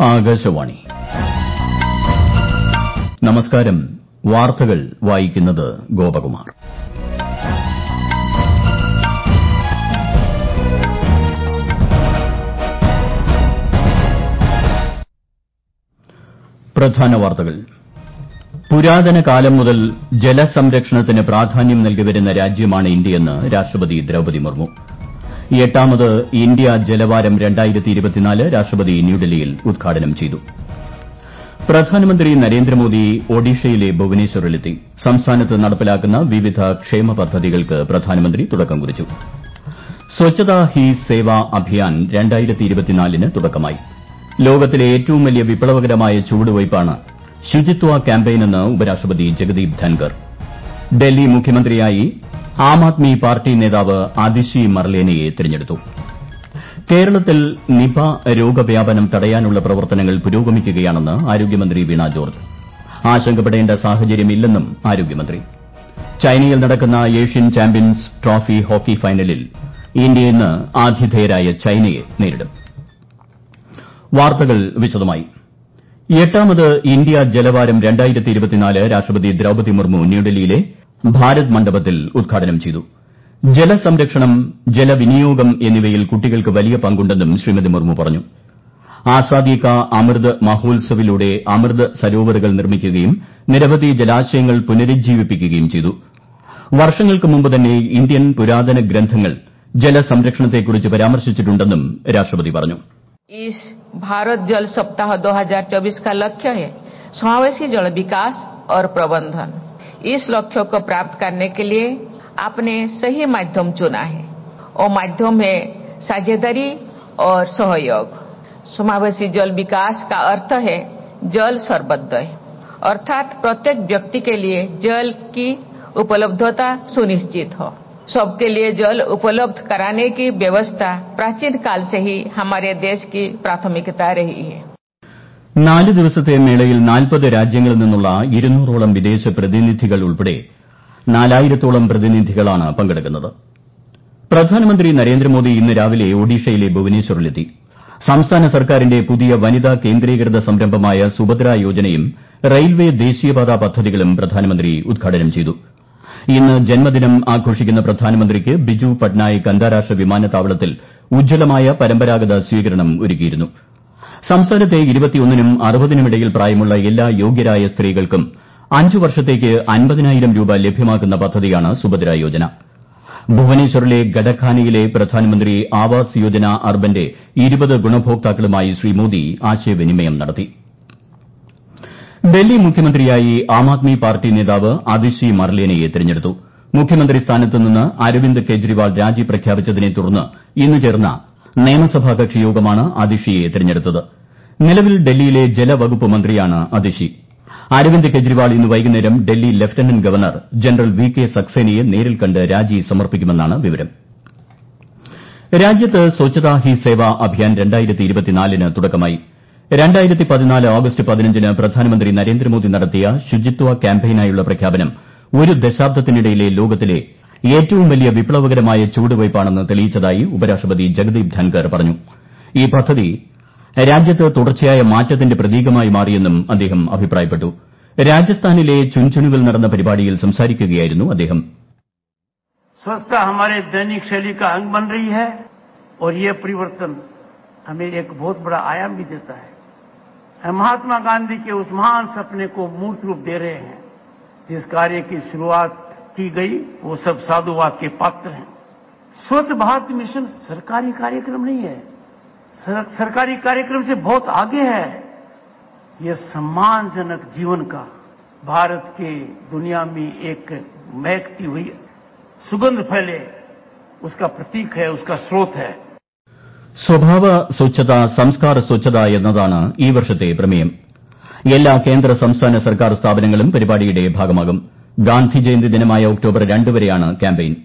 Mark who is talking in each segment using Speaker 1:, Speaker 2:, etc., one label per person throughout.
Speaker 1: ആകാശവാണി നമസ്കാരം വാർത്തകൾ വായിക്കുന്നത് ഗോപകുമാർ പ്രധാന വാർത്തകൾ പുരാതന കാലം മുതൽ ജലസംരക്ഷണത്തിന് പ്രാധാന്യം നൽകിവരുന്ന രാജ്യമാണ് ഇന്ത്യയെന്ന് രാഷ്ട്രപതി ദ്രൌപദി മുർമു എട്ടാമത് ഇന്ത്യ ജലവാരം രാഷ്ട്രപതി ന്യൂഡൽഹിയിൽ ഉദ്ഘാടനം ചെയ്തു പ്രധാനമന്ത്രി നരേന്ദ്രമോദി ഒഡീഷയിലെ ഭുവനേശ്വറിലെത്തി സംസ്ഥാനത്ത് നടപ്പിലാക്കുന്ന വിവിധ ക്ഷേമ പദ്ധതികൾക്ക് പ്രധാനമന്ത്രി തുടക്കം കുറിച്ചു സ്വച്ഛതാ ഹി സേവ അഭിയാൻ ന് തുടക്കമായി ലോകത്തിലെ ഏറ്റവും വലിയ വിപ്ലവകരമായ ചുവടുവയ്പ്പാണ് ശുചിത്വ ക്യാമ്പയിനെന്ന് ഉപരാഷ്ട്രപതി ജഗദീപ് ധൻകർ ഡൽഹി മുഖ്യമന്ത്രിയായി ആം ആദ്മി പാർട്ടി നേതാവ് അതിഷി മർലേനയെ തെരഞ്ഞെടുത്തു കേരളത്തിൽ നിപ രോഗവ്യാപനം തടയാനുള്ള പ്രവർത്തനങ്ങൾ പുരോഗമിക്കുകയാണെന്ന് ആരോഗ്യമന്ത്രി വീണ ജോർജ് ആശങ്കപ്പെടേണ്ട സാഹചര്യമില്ലെന്നും ആരോഗ്യമന്ത്രി ചൈനയിൽ നടക്കുന്ന ഏഷ്യൻ ചാമ്പ്യൻസ് ട്രോഫി ഹോക്കി ഫൈനലിൽ ഇന്ത്യ ഇന്ന് ആതിഥേയരായ ചൈനയെ നേരിടും വാർത്തകൾ വിശദമായി എട്ടാമത് ഇന്ത്യ ജലവാരം രാഷ്ട്രപതി ദ്രൌപദി മുർമു ന്യൂഡൽഹിയിലെ ഭാരത് മണ്ഡപത്തിൽ ഉദ്ഘാടനം ചെയ്തു ജലസംരക്ഷണം ജലവിനിയോഗം എന്നിവയിൽ കുട്ടികൾക്ക് വലിയ പങ്കുണ്ടെന്നും ശ്രീമതി മുർമു പറഞ്ഞു ആസാദി കാ അമൃത് മഹോത്സവിലൂടെ അമൃത് സരോവറുകൾ നിർമ്മിക്കുകയും നിരവധി ജലാശയങ്ങൾ പുനരുജ്ജീവിപ്പിക്കുകയും ചെയ്തു വർഷങ്ങൾക്ക് മുമ്പ് തന്നെ ഇന്ത്യൻ പുരാതന ഗ്രന്ഥങ്ങൾ ജലസംരക്ഷണത്തെക്കുറിച്ച് പരാമർശിച്ചിട്ടുണ്ടെന്നും രാഷ്ട്രപതി പറഞ്ഞു
Speaker 2: इस भारत जल सप्ताह 2024 का लक्ष्य है समावेशी जल विकास और प्रबंधन इस लक्ष्य को प्राप्त करने के लिए आपने सही माध्यम चुना है और माध्यम है साझेदारी और सहयोग समावेशी जल विकास का अर्थ है जल सर्वोदय अर्थात प्रत्येक व्यक्ति के लिए जल की उपलब्धता सुनिश्चित हो सबके लिए जल उपलब्ध कराने की व्यवस्था प्राचीन काल से ही हमारे देश की प्राथमिकता रही है
Speaker 1: നാല് ദിവസത്തെ മേളയിൽ നാൽപ്പത് രാജ്യങ്ങളിൽ നിന്നുള്ള ഇരുന്നൂറോളം വിദേശ പ്രതിനിധികൾ ഉൾപ്പെടെ നാലായിരത്തോളം പ്രതിനിധികളാണ് പങ്കെടുക്കുന്നത് പ്രധാനമന്ത്രി നരേന്ദ്രമോദി ഇന്ന് രാവിലെ ഒഡീഷയിലെ ഭുവനേശ്വറിലെത്തി സംസ്ഥാന സർക്കാരിന്റെ പുതിയ വനിതാ കേന്ദ്രീകൃത സംരംഭമായ സുഭദ്ര യോജനയും റെയിൽവേ ദേശീയപാത പദ്ധതികളും പ്രധാനമന്ത്രി ഉദ്ഘാടനം ചെയ്തു ഇന്ന് ജന്മദിനം ആഘോഷിക്കുന്ന പ്രധാനമന്ത്രിക്ക് ബിജു പട്നായിക് അന്താരാഷ്ട്ര വിമാനത്താവളത്തിൽ ഉജ്ജ്വലമായ പരമ്പരാഗത സ്വീകരണം ഒരുക്കിയിരുന്നു സംസ്ഥാനത്തെ നും അറുപതിനും ഇടയിൽ പ്രായമുള്ള എല്ലാ യോഗ്യരായ സ്ത്രീകൾക്കും അഞ്ച് വർഷത്തേക്ക് അൻപതിനായിരം രൂപ ലഭ്യമാക്കുന്ന പദ്ധതിയാണ് സുഭദ്ര യോജന ഭുവനേശ്വറിലെ ഗഡഖാനയിലെ പ്രധാനമന്ത്രി ആവാസ് യോജന അർബന്റെ ഇരുപത് ഗുണഭോക്താക്കളുമായി ശ്രീ മോദി ആശയവിനിമയം നടത്തി ഡൽഹി മുഖ്യമന്ത്രിയായി ആം ആദ്മി പാർട്ടി നേതാവ് അതിഷി മർലേനയെ തെരഞ്ഞെടുത്തു മുഖ്യമന്ത്രി സ്ഥാനത്ത് നിന്ന് അരവിന്ദ് കെജ്രിവാൾ രാജി പ്രഖ്യാപിച്ചതിനെ തുടർന്ന് ഇന്ന് ചേർന്ന നിയമസഭാ കക്ഷി യോഗമാണ് അതിഷിയെ തെരഞ്ഞെടുത്തത് നിലവിൽ ഡൽഹിയിലെ ജലവകുപ്പ് മന്ത്രിയാണ് അതിഷി അരവിന്ദ് കെജ്രിവാൾ ഇന്ന് വൈകുന്നേരം Delhi lieutenant governor general V K സക്സേനയെ നേരിൽ കണ്ട് രാജി സമർപ്പിക്കുമെന്നാണ് വിവരം രാജ്യത്ത് സ്വച്ഛതാ ഹി സേവ അഭിയാൻ ന് തുടക്കമായി ഓഗസ്റ്റ് പതിനഞ്ചിന് പ്രധാനമന്ത്രി നരേന്ദ്രമോദി നടത്തിയ ശുചിത്വ ക്യാമ്പയിനായുള്ള പ്രഖ്യാപനം ഒരു ദശാബ്ദത്തിനിടയിലെ ലോകത്തിലെ ഏറ്റവും വലിയ വിപ്ലവകരമായ ചുവടുവയ്പ്പാണെന്ന് തെളിയിച്ചതായി ഉപരാഷ്ട്രപതി ജഗദീപ് ധൻകർ പറഞ്ഞു ഈ പദ്ധതി രാജ്യത്ത് തുടർച്ചയായ മാറ്റത്തിന്റെ പ്രതീകമായി മാറിയെന്നും അദ്ദേഹം അഭിപ്രായപ്പെട്ടു രാജസ്ഥാനിലെ ചുൻചുനുവിൽ നടന്ന പരിപാടിയിൽ സംസാരിക്കുകയായിരുന്നു അദ്ദേഹം
Speaker 3: स्वच्छता हमारे दैनिक शैली का अंग बन रही है और ये परिवर्तन हमें एक बहुत बड़ा आयाम भी देता है हम महात्मा गांधी के उस महान सपने को मूर्त रूप दे रहे हैं जिस कार्य की शुरुआत की गई वो सब साधुवाद के पात्र हैं स्वच्छ भारत मिशन सरकारी कार्यक्रम नहीं है सर, सरकारी कार्यक्रम से बहुत आगे है ये सम्मानजनक जीवन का भारत के दुनिया में एक महकती हुई सुगंध फैले उसका प्रतीक है उसका स्रोत है
Speaker 1: സ്വഭാവ സ്വച്ഛത സംസ്കാര സ്വച്ഛത എന്നതാണ് ഈ വർഷത്തെ പ്രമേയം എല്ലാ കേന്ദ്ര സംസ്ഥാന സർക്കാർ സ്ഥാപനങ്ങളും പരിപാടിയുടെ ഭാഗമാകും ഗാന്ധി ജയന്തി ദിനമായ ഒക്ടോബർ രണ്ട് വരെയാണ് ക്യാമ്പയിൻ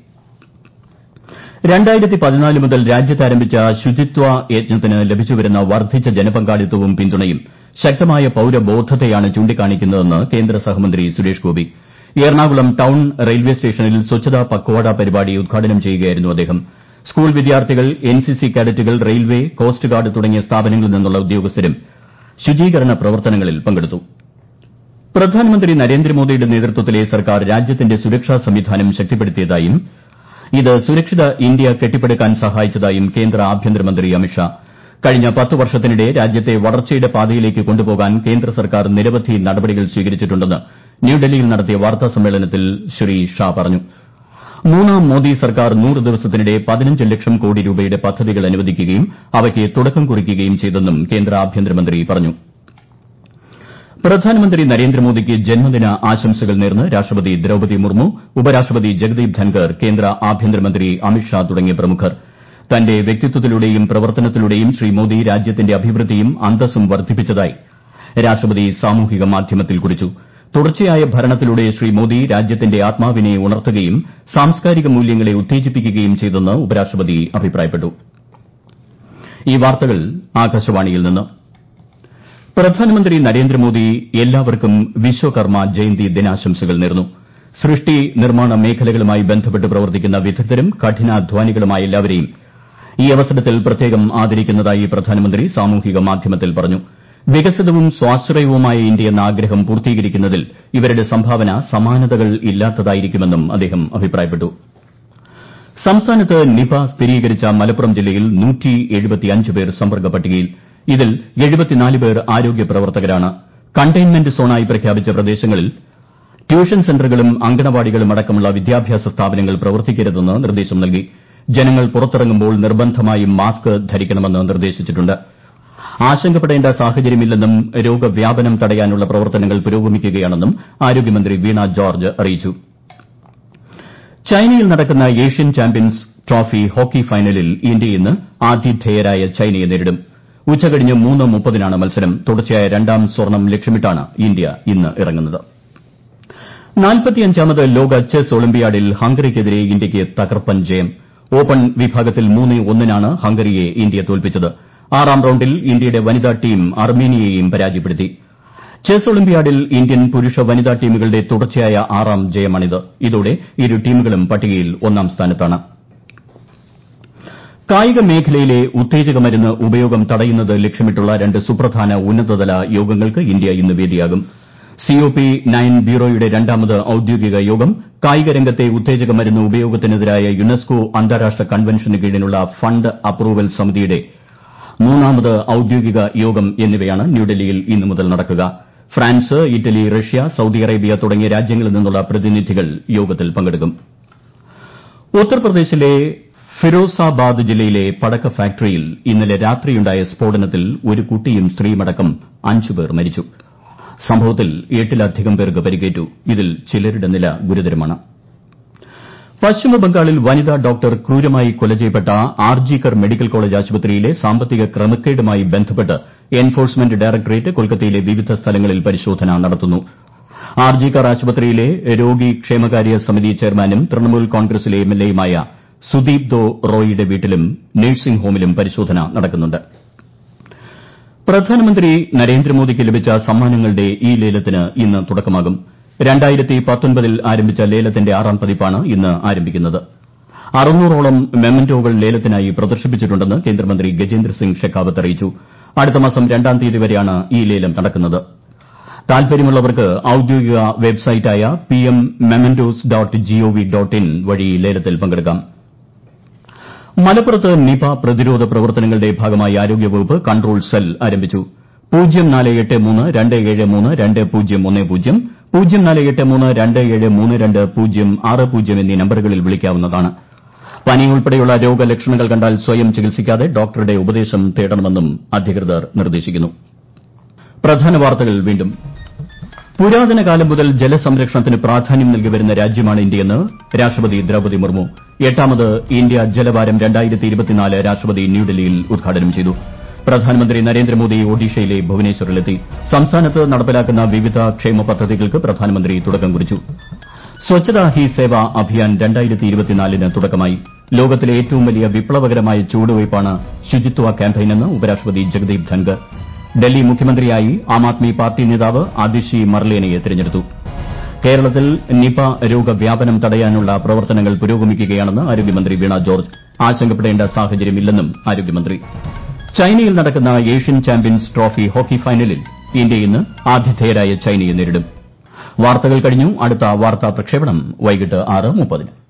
Speaker 1: മുതൽ രാജ്യത്ത് ആരംഭിച്ച ശുചിത്വ യജ്ഞത്തിന് ലഭിച്ചുവരുന്ന വർദ്ധിച്ച ജനപങ്കാളിത്തവും പിന്തുണയും ശക്തമായ പൌരബോധത്തെയാണ് ചൂണ്ടിക്കാണിക്കുന്നതെന്ന് കേന്ദ്ര സഹമന്ത്രി സുരേഷ് ഗോപി എറണാകുളം ടൌൺ റെയിൽവേ സ്റ്റേഷനിൽ സ്വച്ഛതാ പക്വാഡ പരിപാടി ഉദ്ഘാടനം ചെയ്യുകയായിരുന്നു അദ്ദേഹം സ്കൂൾ വിദ്യാർത്ഥികൾ എൻസിസി കേഡറ്റുകൾ റെയിൽവേ കോസ്റ്റ് ഗാർഡ് തുടങ്ങിയ സ്ഥാപനങ്ങളിൽ നിന്നുള്ള ഉദ്യോഗസ്ഥരും ശുചീകരണ പ്രവർത്തനങ്ങളിൽ പങ്കെടുത്തു പ്രധാനമന്ത്രി നരേന്ദ്രമോദിയുടെ നേതൃത്വത്തിലെ സർക്കാർ രാജ്യത്തിന്റെ സുരക്ഷാ സംവിധാനം ശക്തിപ്പെടുത്തിയതായും ഇത് സുരക്ഷിത ഇന്ത്യ കെട്ടിപ്പടുക്കാൻ സഹായിച്ചതായും കേന്ദ്ര ആഭ്യന്തരമന്ത്രി അമിത്ഷാ കഴിഞ്ഞ പത്ത് വർഷത്തിനിടെ രാജ്യത്തെ വളർച്ചയുടെ പാതയിലേക്ക് കൊണ്ടുപോകാൻ കേന്ദ്ര സർക്കാർ നിരവധി നടപടികൾ സ്വീകരിച്ചിട്ടുണ്ടെന്ന് ന്യൂഡൽഹിയിൽ നടത്തിയ വാർത്താ സമ്മേളനത്തിൽ ശ്രീ ഷാ പറഞ്ഞു മൂന്നാം മോദി സർക്കാർ നൂറ് ദിവസത്തിനിടെ പതിനഞ്ച് ലക്ഷം കോടി രൂപയുടെ പദ്ധതികൾ അനുവദിക്കുകയും അവയ്ക്ക് തുടക്കം കുറിക്കുകയും ചെയ്തെന്നും കേന്ദ്ര ആഭ്യന്തരമന്ത്രി പറഞ്ഞു പ്രധാനമന്ത്രി നരേന്ദ്രമോദിക്ക് ജന്മദിന ആശംസകൾ നേർന്ന് രാഷ്ട്രപതി ദ്രൌപദി മുർമു ഉപരാഷ്ട്രപതി ജഗദീപ് ധൻകർ കേന്ദ്ര ആഭ്യന്തരമന്ത്രി അമിത്ഷാ തുടങ്ങിയ പ്രമുഖർ തന്റെ വ്യക്തിത്വത്തിലൂടെയും പ്രവർത്തനത്തിലൂടെയും ശ്രീ മോദി രാജ്യത്തിന്റെ അഭിവൃദ്ധിയും അന്തസ്സും വർദ്ധിപ്പിച്ചതായി രാഷ്ട്രപതി സാമൂഹിക മാധ്യമത്തിൽ കുറിച്ചു തുടർച്ചയായ ഭരണത്തിലൂടെ ശ്രീ മോദി രാജ്യത്തിന്റെ ആത്മാവിനെ ഉണർത്തുകയും സാംസ്കാരിക മൂല്യങ്ങളെ ഉത്തേജിപ്പിക്കുകയും ചെയ്തെന്ന് ഉപരാഷ്ട്രപതി അഭിപ്രായപ്പെട്ടു ഈ വാർത്തകൾ ആകാശവാണിയിൽ നിന്ന് പ്രധാനമന്ത്രി നരേന്ദ്രമോദി എല്ലാവർക്കും വിശ്വകർമ്മ ജയന്തി ദിനാശംസകൾ നേർന്നു സൃഷ്ടി നിർമ്മാണ മേഖലകളുമായി ബന്ധപ്പെട്ട് പ്രവർത്തിക്കുന്ന വിദഗ്ധരും കഠിനാധ്വാനികളുമായ എല്ലാവരെയും ഈ അവസരത്തിൽ പ്രത്യേകം ആദരിക്കുന്നതായി പ്രധാനമന്ത്രി സാമൂഹിക മാധ്യമത്തിൽ പറഞ്ഞു വികസിതവും സ്വാശ്രയവുമായ ഇന്ത്യ എന്ന ആഗ്രഹം പൂർത്തീകരിക്കുന്നതിൽ ഇവരുടെ സംഭാവന സമാനതകൾ ഇല്ലാത്തതായിരിക്കുമെന്നും അദ്ദേഹം അഭിപ്രായപ്പെട്ടു സംസ്ഥാനത്ത് നിപ സ്ഥിരീകരിച്ച മലപ്പുറം ജില്ലയിൽ പേർ സമ്പർക്ക പട്ടികയിൽ ഇതിൽ പേർ ആരോഗ്യ പ്രവർത്തകരാണ് കണ്ടെയ്ൻമെന്റ് സോണായി പ്രഖ്യാപിച്ച പ്രദേശങ്ങളിൽ ട്യൂഷൻ സെന്ററുകളും അങ്കണവാടികളും അടക്കമുള്ള വിദ്യാഭ്യാസ സ്ഥാപനങ്ങൾ പ്രവർത്തിക്കരുതെന്ന് നിർദ്ദേശം നൽകി ജനങ്ങൾ പുറത്തിറങ്ങുമ്പോൾ നിർബന്ധമായും മാസ്ക് ധരിക്കണമെന്ന് നിർദ്ദേശിച്ചിട്ടുണ്ട് ആശങ്കപ്പെടേണ്ട സാഹചര്യമില്ലെന്നും രോഗവ്യാപനം തടയാനുള്ള പ്രവർത്തനങ്ങൾ പുരോഗമിക്കുകയാണെന്നും ആരോഗ്യമന്ത്രി വീണ ജോർജ് അറിയിച്ചു ചൈനയിൽ നടക്കുന്ന ഏഷ്യൻ ചാമ്പ്യൻസ് ട്രോഫി ഹോക്കി ഫൈനലിൽ ഇന്ത്യ ഇന്ന് ആതിഥേയരായ ചൈനയെ നേരിടും ഉച്ചകഴിഞ്ഞ് മൂന്ന് മുപ്പതിനാണ് മത്സരം തുടർച്ചയായ രണ്ടാം സ്വർണ്ണം ലക്ഷ്യമിട്ടാണ് ഇന്ത്യ ഇന്ന് ഇറങ്ങുന്നത് നാൽപ്പത്തിയഞ്ചാമത് ലോക ചെസ് ഒളിമ്പ്യാഡിൽ ഹംഗറിക്കെതിരെ ഇന്ത്യയ്ക്ക് തകർപ്പൻ ജയം ഓപ്പൺ വിഭാഗത്തിൽ മൂന്ന് ഒന്നിനാണ് ഹംഗറിയെ ഇന്ത്യ തോൽപ്പിച്ചത് ആറാം റൌണ്ടിൽ ഇന്ത്യയുടെ വനിതാ ടീം അർമേനിയയെയും പരാജയപ്പെടുത്തി ചെസ് ഒളിമ്പ്യാഡിൽ ഇന്ത്യൻ പുരുഷ വനിതാ ടീമുകളുടെ തുടർച്ചയായ ആറാം ജയമാണിത് ഇതോടെ ഇരു ടീമുകളും പട്ടികയിൽ ഒന്നാം സ്ഥാനത്താണ് കായിക മേഖലയിലെ ഉത്തേജക മരുന്ന് ഉപയോഗം തടയുന്നത് ലക്ഷ്യമിട്ടുള്ള രണ്ട് സുപ്രധാന ഉന്നതതല യോഗങ്ങൾക്ക് ഇന്ത്യ ഇന്ന് വേദിയാകും സിഒപി നയൻ ബ്യൂറോയുടെ രണ്ടാമത് ഔദ്യോഗിക യോഗം കായിക രംഗത്തെ ഉത്തേജക മരുന്ന് ഉപയോഗത്തിനെതിരായ യുനെസ്കോ അന്താരാഷ്ട്ര കൺവെൻഷന് കീഴിലുള്ള ഫണ്ട് അപ്രൂവൽ സമിതിയുടെ മൂന്നാമത് ഔദ്യോഗിക യോഗം എന്നിവയാണ് ന്യൂഡൽഹിയിൽ ഇന്നു മുതൽ നടക്കുക France Italy Russia Saudi Arabia തുടങ്ങിയ രാജ്യങ്ങളിൽ നിന്നുള്ള പ്രതിനിധികൾ യോഗത്തിൽ പങ്കെടുക്കും ഉത്തർപ്രദേശിലെ ഫിറോസാബാദ് ജില്ലയിലെ പടക്ക ഫാക്ടറിയിൽ ഇന്നലെ രാത്രിയുണ്ടായ സ്ഫോടനത്തിൽ ഒരു കുട്ടിയും സ്ത്രീയുമടക്കം അഞ്ചുപേർ മരിച്ചു സംഭവത്തിൽ എട്ടിലധികം പേർക്ക് പരിക്കേറ്റു ഇതിൽ ചിലരുടെ നില ഗുരുതരമാണ് പശ്ചിമബംഗാളിൽ വനിതാ ഡോക്ടർ ക്രൂരമായി കൊല ചെയ്യപ്പെട്ട ആർജിക്കർ മെഡിക്കൽ കോളേജ് ആശുപത്രിയിലെ സാമ്പത്തിക ക്രമക്കേടുമായി ബന്ധപ്പെട്ട് എൻഫോഴ്സ്മെന്റ് ഡയറക്ടറേറ്റ് കൊൽക്കത്തയിലെ വിവിധ സ്ഥലങ്ങളിൽ പരിശോധന നടത്തുന്നു ആർജിക്കർ ആശുപത്രിയിലെ രോഗി ക്ഷേമകാര്യ സമിതി ചെയർമാനും തൃണമൂൽ കോൺഗ്രസിലെ എംഎൽഎയുമായ സുദീപ് ദോ റോയിയുടെ വീട്ടിലും നഴ്സിംഗ് ഹോമിലും പരിശോധന നടക്കുന്നുണ്ട് പ്രധാനമന്ത്രി നരേന്ദ്രമോദിക്ക് ലഭിച്ച സമ്മാനങ്ങളുടെ ഈ ലേലത്തിന് ഇന്ന് തുടക്കമാകും ൽ ആരംഭിച്ച ലേലത്തിന്റെ ആറാം പതിപ്പാണ് ഇന്ന് ആരംഭിക്കുന്നത് അറുന്നൂറോളം മെമന്റോകൾ ലേലത്തിനായി പ്രദർശിപ്പിച്ചിട്ടുണ്ടെന്ന് കേന്ദ്രമന്ത്രി ഗജേന്ദ്ര സിംഗ് ഷെക്കാവത്ത് അറിയിച്ചു അടുത്ത മാസം രണ്ടാം തീയതി വരെയാണ് ഈ ലേലം നടക്കുന്നത് താൽപര്യമുള്ളവർക്ക് ഔദ്യോഗിക വെബ്സൈറ്റായ PM mementos dot G O V dot in വഴി ലേലത്തിൽ പങ്കെടുക്കാം മലപ്പുറത്ത് നിപ പ്രതിരോധ പ്രവർത്തനങ്ങളുടെ ഭാഗമായി ആരോഗ്യവകുപ്പ് കൺട്രോൾ സെൽ ആരംഭിച്ചു പൂജ്യം നാല് എട്ട് മൂന്ന് രണ്ട് ഏഴ് മൂന്ന് രണ്ട് പൂജ്യം ഒന്ന് പൂജ്യം പൂജ്യം നാല് എട്ട് മൂന്ന് രണ്ട് ഏഴ് മൂന്ന് രണ്ട് പൂജ്യം ആറ് പൂജ്യം എന്നീ നമ്പറുകളിൽ വിളിക്കാവുന്നതാണ് പനി ഉൾപ്പെടെയുള്ള രോഗലക്ഷണങ്ങൾ കണ്ടാൽ സ്വയം ചികിത്സിക്കാതെ ഡോക്ടറുടെ ഉപദേശം തേടണമെന്നും അധികൃതർ നിർദ്ദേശിക്കുന്നു പ്രധാന വാർത്തകൾ വീണ്ടും പുരാതന കാലം മുതൽ ജലസംരക്ഷണത്തിന് പ്രാധാന്യം നൽകി വരുന്ന രാജ്യമാണ് ഇന്ത്യയെന്ന് രാഷ്ട്രപതി ദ്രൌപദി മുർമു എട്ടാമത് ഇന്ത്യ ജലവാരം രാഷ്ട്രപതി ന്യൂഡൽഹിയിൽ ഉദ്ഘാടനം ചെയ്തു പ്രധാനമന്ത്രി നരേന്ദ്രമോദി ഒഡീഷയിലെ ഭുവനേശ്വറിലെത്തി സംസ്ഥാനത്ത് നടപ്പിലാക്കുന്ന വിവിധ ക്ഷേമ പദ്ധതികൾക്ക് പ്രധാനമന്ത്രി തുടക്കം കുറിച്ചു സ്വച്ഛതാ ഹി സേവ അഭിയാൻ ന് തുടക്കമായി ലോകത്തിലെ ഏറ്റവും വലിയ വിപ്ലവകരമായ ചുവടുവയ്പ്പാണ് ശുചിത്വ ക്യാമ്പയിനെന്ന് ഉപരാഷ്ട്രപതി ജഗദീപ് ധൻകർ ഡൽഹി മുഖ്യമന്ത്രിയായി ആം ആദ്മി പാർട്ടി നേതാവ് അതിഷി മർലേനയെ തെരഞ്ഞെടുത്തു കേരളത്തിൽ നിപ രോഗവ്യാപനം തടയാനുള്ള പ്രവർത്തനങ്ങൾ പുരോഗമിക്കുകയാണെന്ന് ആരോഗ്യമന്ത്രി വീണ ജോർജ് ആശങ്കപ്പെടേണ്ട സാഹചര്യമില്ലെന്നും ആരോഗ്യമന്ത്രി ചൈനയിൽ നടക്കുന്ന ഏഷ്യൻ ചാമ്പ്യൻസ് ട്രോഫി ഹോക്കി ഫൈനലിൽ ഇന്ത്യ ഇന്ന് ആതിഥേയരായ ചൈനയെ നേരിടും വാർത്തകൾ കഴിഞ്ഞു അടുത്ത വാർത്താ പ്രക്ഷേപണം വൈകിട്ട് ആറ് മുപ്പതിന്